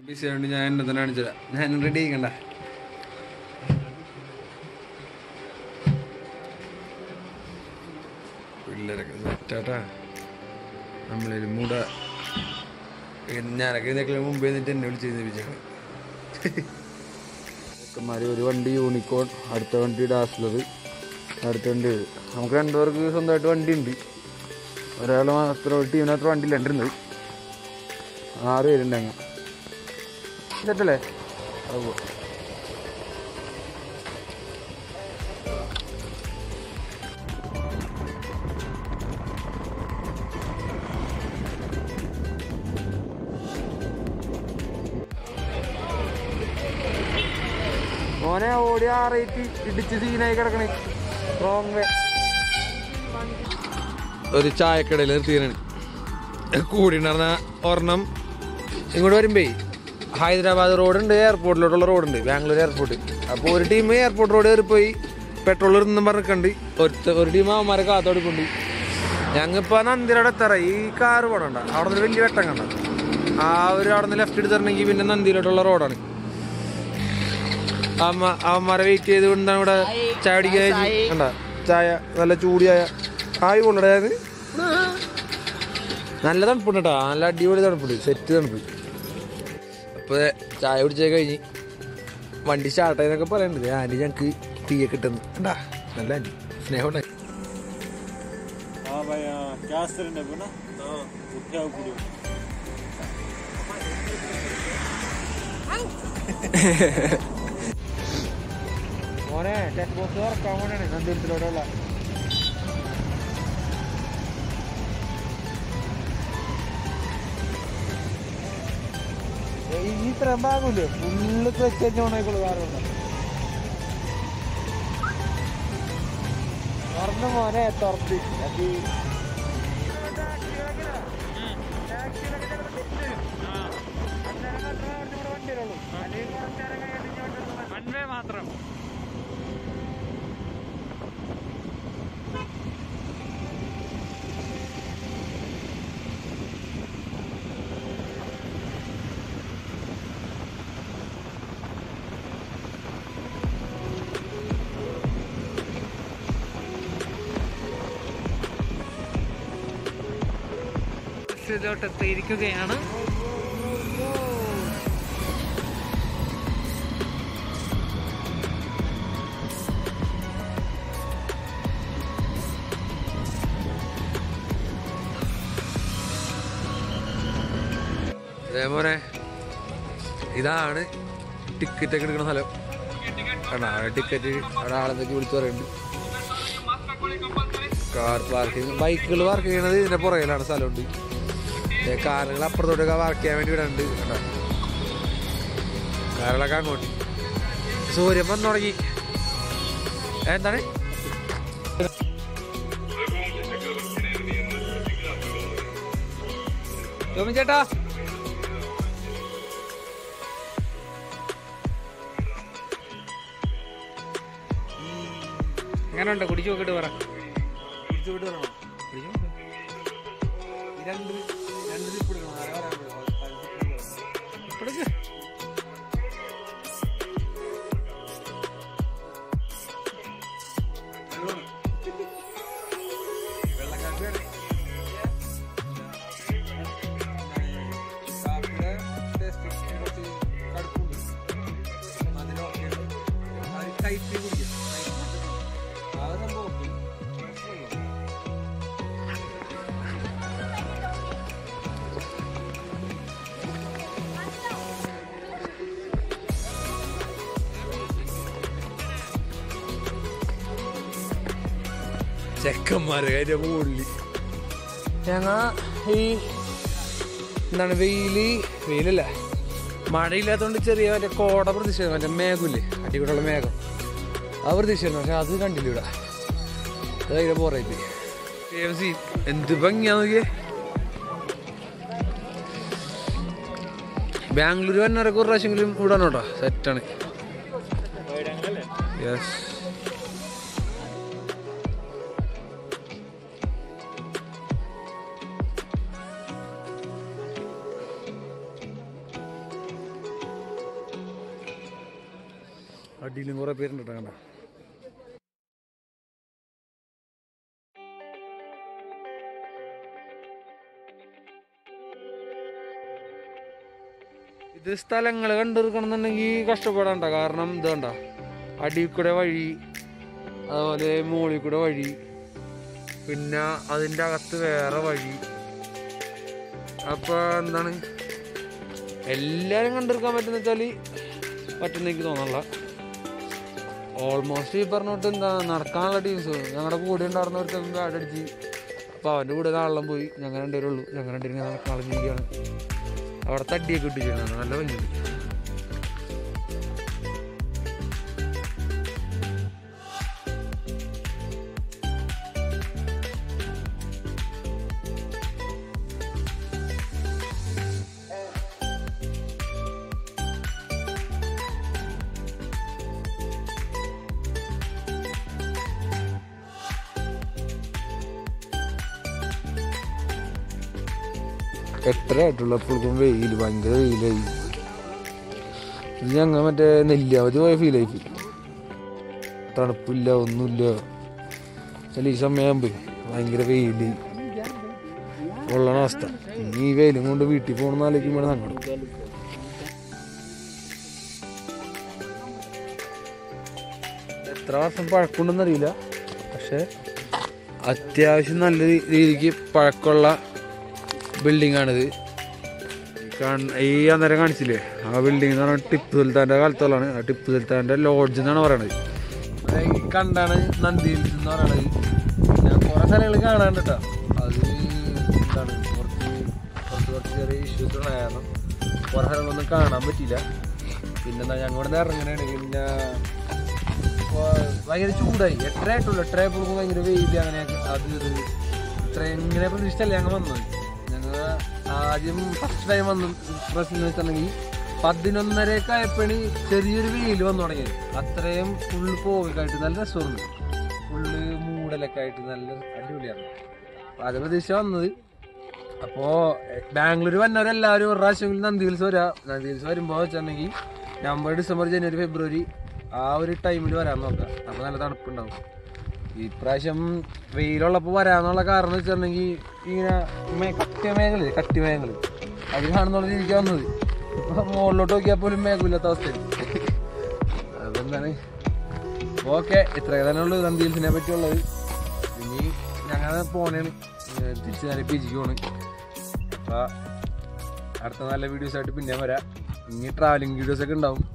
BC ആയതുകൊണ്ട് ഞാൻ എന്നെ തന്നെ കാണിച്ചു തരാം ഞാൻ റെഡി ആയിക്കണ്ട പിള്ളേരൊക്കെ സെറ്റാട്ടാ നമ്മളൊരു മുട ഞാനൊക്കെ ഇതിനൊക്കെ മുമ്പേ നിന്നിട്ട് എന്നെ വിളിച്ച് എഴുന്നേപ്പിച്ചാണ് ചെക്കന്മാര് ഒരു വണ്ടി യൂണിക്കോൺ അടുത്ത വണ്ടി ഡാസ്ലർ അടുത്ത വണ്ടി ഇത്. നമുക്ക് രണ്ടുപേർക്ക് സ്വന്തമായിട്ട് വണ്ടി ഉണ്ട് ഒരാൾ മാത്രം ടീമിനകത്ത് വണ്ടി രണ്ടിരുന്നത് ആറ് പേരുണ്ട് അങ്ങ് സെറ്റല്ലേ അത് പോ. മോനെ ഓടി ആറേറ്റ് ഇടിച്ച് സീനായി കിടക്കണേ റോങ് വേ ഒരു ചായക്കടയിൽ നിർത്തിയാണ് കൂടി ഉണ്ടായിരുന്ന ഒരെണ്ണം ഇങ്ങോട്ട് വരുമ്പേ ഹൈദരാബാദ് റോഡുണ്ട് എയർപോർട്ടിലോട്ടുള്ള റോഡുണ്ട് ബാംഗ്ലൂർ എയർപോർട്ട് അപ്പോൾ ഒരു ടീം എയർപോർട്ട് റോഡ് കയറി പോയി പെട്രോൾ ഇന്നും പറഞ്ഞിട്ടുണ്ട് ഒരു ഒരു ടീം അവന്മാരെ കാത്തോടിക്കൊണ്ട് ഞങ്ങിപ്പോ നന്ദിരയുടെ എത്തറ ഈ കാറ് പോകണ്ട അവിടെ നിന്ന് വലിയ വെട്ടം കണ്ട ആ ഒരു അവിടെ നിന്ന് ലെഫ്റ്റ് എടുത്തിട്ടുണ്ടെങ്കിൽ പിന്നെ നന്ദിയിലോട്ടുള്ള റോഡാണ് അമ്മ അവന്മാരെ വെയിറ്റ് ചെയ്ത് കൊണ്ടാണ് ഇവിടെ ചായ കുടിക്കാൻ കണ്ട ചായ നല്ല ചൂടിയായ ഹായ് കൊള്ളടേത് നല്ല തണുപ്പുണ്ട് കേട്ടോ നല്ല അടിപൊളി തണുപ്പുണ്ട് സെറ്റ് തണുപ്പ് അപ്പൊ ചായ കുടിച്ചേ കഴിഞ്ഞ് വണ്ടി സ്റ്റാർട്ട് ആയെന്നൊക്കെ പറയുന്നുണ്ട് ആൻറ്റി ഞങ്ങൾക്ക് തീയെ കിട്ടുന്നു കണ്ടാ നല്ല ആൻറ്റി സ്നേഹം ഉണ്ടായി हाँ भाई हाँ क्या सर ने बोला उठा पूरी മോനെ ചെക്ക് ബോക്സ് തുറക്കാൻ വേണ്ടിയാണ് നന്ദിരത്തിലോട്ടുള്ള ഈ ഇത്രയും ഭാഗമില്ലേ ഫുള്ള് ക്ലച്ച് ഓണായിക്കോളൂ കാരണം തുറന്നു മോനെ തുറന്ന് അത് മാത്രം ഇതിലോട്ട് എത്തിയിരിക്കുകയാണ് അതേപോലെ ഇതാണ് ടിക്കറ്റ് ഒക്കെ എടുക്കുന്ന സ്ഥലം കണ്ടാ ടിക്കറ്റ് അവിടെ ആളെന്തൊക്കെ വിളിച്ചു പറയുന്നുണ്ട് കാർ പാർക്കിംഗ് ബൈക്കുകൾ പാർക്ക് ചെയ്യണത് ഇതിന്റെ പുറകിലാണ് സ്ഥലമുണ്ട് ഏ, കാറുകൾ അപ്പുറത്തോട്ടൊക്കെ പാർക്ക് ചെയ്യാൻ വേണ്ടി ഇവിടെ ഉണ്ട് കണ്ടാ കാറുകളൊക്കെ അങ്ങോട്ട് സൂര്യൻ വന്നു തുടങ്ങി എന്താണ് ടോമി ചേട്ടാ എങ്ങനെയുണ്ട് കുടിച്ചു നോക്കിട്ട് പറ പിടിച്ചു വിട്ട് വരണോ പിടിച്ചു നോക്ക്. ഈ രണ്ട് രണ്ട് സിപ്പ് എടുക്കണം ആരാ പറയാൻ ഇപ്പഴേക്ക് വെള്ളക്കാട്ടിലാണ് കാപ്പിയുടെ ടേസ്റ്റ് കുറച്ച് കടുപ്പുണ്ട് അതിനൊക്കെ അത് ടൈറ്റ് കുടിക്കാം ആ സംഭവം okay. പ്രശ്നമില്ല. ചെക്കന്മാരെ കാര്യം മുകളിൽ ഞങ്ങ ഈ എന്താണ് വെയില് വെയിലല്ല മഴയില്ലാത്തതുകൊണ്ട് ചെറിയ മറ്റേ കോട പ്രതീക്ഷ മറ്റേ മേഘമില്ലേ അടികൂടുള്ള മേഘം ആ പ്രതീക്ഷയായിരുന്നു പക്ഷെ അത് കണ്ടില്ല ഇവിടെ അതിന്റെ പോറായി എന്ത് ഭംഗിയാ നോക്കിയേ ബാംഗ്ലൂർ വന്നവരൊക്കെ ഒരു പ്രാവശ്യമെങ്കിലും ഇവിടെ കേട്ടോ സെറ്റാണ് യെസ് അടിയിലും കുറേ പേരുണ്ട് കേട്ടോ കണ്ട ഇത് സ്ഥലങ്ങൾ കണ്ടെടുക്കണമെന്നുണ്ടെങ്കിൽ കഷ്ടപ്പെടണ്ട കാരണം ഇത് കണ്ട അടിയിൽ കൂടെ വഴി അതുപോലെ മുകളിൽ കൂടെ വഴി പിന്നെ അതിൻ്റെ അകത്ത് വേറെ വഴി അപ്പോൾ എന്താണ് എല്ലാവരും കണ്ടെടുക്കാൻ പറ്റുന്ന വെച്ചാൽ പറ്റുന്ന എനിക്ക് തോന്നല്ല ഓൾമോസ്റ്റ് ഈ പറഞ്ഞോട്ട് എന്താ നടക്കാനുള്ള ടീംസ് ഞങ്ങളുടെ കൂടെ ഉണ്ടായിരുന്നവർക്ക് ബാഡ് അടിച്ച് അപ്പോൾ അവൻ്റെ കൂടെ നാളെല്ലാം പോയി ഞങ്ങൾ രണ്ടുപേരേ ഉള്ളൂ ഞങ്ങൾ രണ്ടുപേരും ഇങ്ങനെ നടക്കാൻ ജീവിക്കുകയാണ് അവിടെ തടിയൊക്കെ ഇട്ട് ചെയ്യണം നല്ല ഭംഗിയുണ്ട് എട്ടര ആയിട്ടുള്ള അപ്പോഴേക്കും വെയിൽ ഭയങ്കര വെയിലായി ഇത് ഞങ്ങൾ മറ്റേ നെല്ലിയാവതി പോയ ഫീലായി തണുപ്പില്ല ഒന്നുമില്ല ചില ഈ സമയമാകുമ്പോ ഭയങ്കര വെയില് ഉള്ളണ അവസ്ഥ ഇനി ഈ വെയിലും കൊണ്ട് വീട്ടിൽ പോകണമെന്ന് ആലോചിക്കുമ്പോൾ സങ്കടം എത്ര വർഷം പഴക്കമുണ്ടെന്ന് അറിയില്ല പക്ഷെ അത്യാവശ്യം നല്ല രീ- രീതിക്ക് പഴക്കമുള്ള ബിൽഡിംഗ് ആണിത് ഈ കാണ- ഈ അന്നേരം കാണിച്ചില്ലേ ആ ബിൽഡിംഗ് എന്ന് പറഞ്ഞാൽ ടിപ്പു സുൽത്താന്റെ കാലത്തുള്ളതാണ് ആ ടിപ്പു സുൽത്താന്റെ ലോഡ്ജ് എന്നാണ് പറയണത് ഇവിടെ ഈ കണ്ടാണ് നന്ദി ഹിൽസ് എന്ന് പറയണത് പിന്നെ കുറെ സ്ഥലങ്ങൾ കാണാണ്ട് കേട്ടോ അത് എന്താണ് കുറച്ച് കുറച്ച് കുറച്ച് ചെറിയ ഇഷ്യൂസ് ഉള്ള കാരണം കുറെ സ്ഥലങ്ങളൊന്നും കാണാൻ പറ്റിയില്ല പിന്നെന്താ ഞങ്ങളുടെ നിന്ന് ഇറങ്ങണേ പിന്നെ ഇപ്പൊ ഭയങ്കര ചൂടായി എട്ടര ആയിട്ടുള്ളൂ എട്ടര ആയപ്പോഴും ഭയങ്കര വെയില് അങ്ങനെയൊക്കെ അത് ഇത് ഇത്ര എങ്ങനെ പ്രതീക്ഷിച്ചല്ലേ ഞങ്ങൾ വന്നത് ഞങ്ങൾ ആദ്യം ഫസ്റ്റ് ടൈം വന്നു പ്രശ്നം എന്ന് വെച്ചിട്ടുണ്ടെങ്കിൽ പതിനൊന്നരയൊക്കെ ആയപ്പോഴി ചെറിയൊരു വെയിൽ വന്നു തുടങ്ങിയത് അത്രയും ഫുള്ള് പോകായിട്ട് നല്ല രസമുണ്ട് ഫുള്ള് മൂടലൊക്കെ ആയിട്ട് നല്ല അടിപൊളിയാണ് അപ്പൊ അത് പ്രതീക്ഷ വന്നത് അപ്പോ ബാംഗ്ലൂർ വന്നവരെല്ലാവരും ഒരു പ്രാവശ്യം നന്ദി ഹിൽസ് വരാ നന്ദി ഹിൽസ് വരുമ്പോൾ വെച്ചിട്ടുണ്ടെങ്കിൽ നവംബർ ഡിസംബർ ജനുവരി ഫെബ്രുവരി ആ ഒരു ടൈമിൽ വരാൻ നോക്കാം അപ്പൊ നല്ല തണുപ്പുണ്ടാവും ഇപ്രാവശ്യം വെയിലുള്ളപ്പോൾ വരാന്നുള്ള കാരണം വെച്ചിട്ടുണ്ടെങ്കിൽ ഇങ്ങനെ മേ- കട്ടിയ മേഖല കട്ടി മേഖല അത് കാണുന്നുള്ള രീതിക്ക് വന്നത് ഇപ്പൊ മുകളിലോട്ട് നോക്കിയാൽ പോലും മേഘമില്ലാത്ത അവസ്ഥയാണ് അതെന്താണ് ഓക്കെ ഇത്രയൊക്കെ തന്നെ ഉള്ളൂ നന്ദി ഹിൽസിനെ പറ്റിയുള്ളത് ഇനി ഞങ്ങൾ പോണേണ് ഏഹ് തിരിച്ച് നേരെ പി ജിക്ക് പോണ് അപ്പൊ അടുത്ത നല്ല വീഡിയോസ് ആയിട്ട് പിന്നെ വരാം ഇനി ട്രാവലിംഗ് വീഡിയോസ് ഒക്കെ ഉണ്ടാവും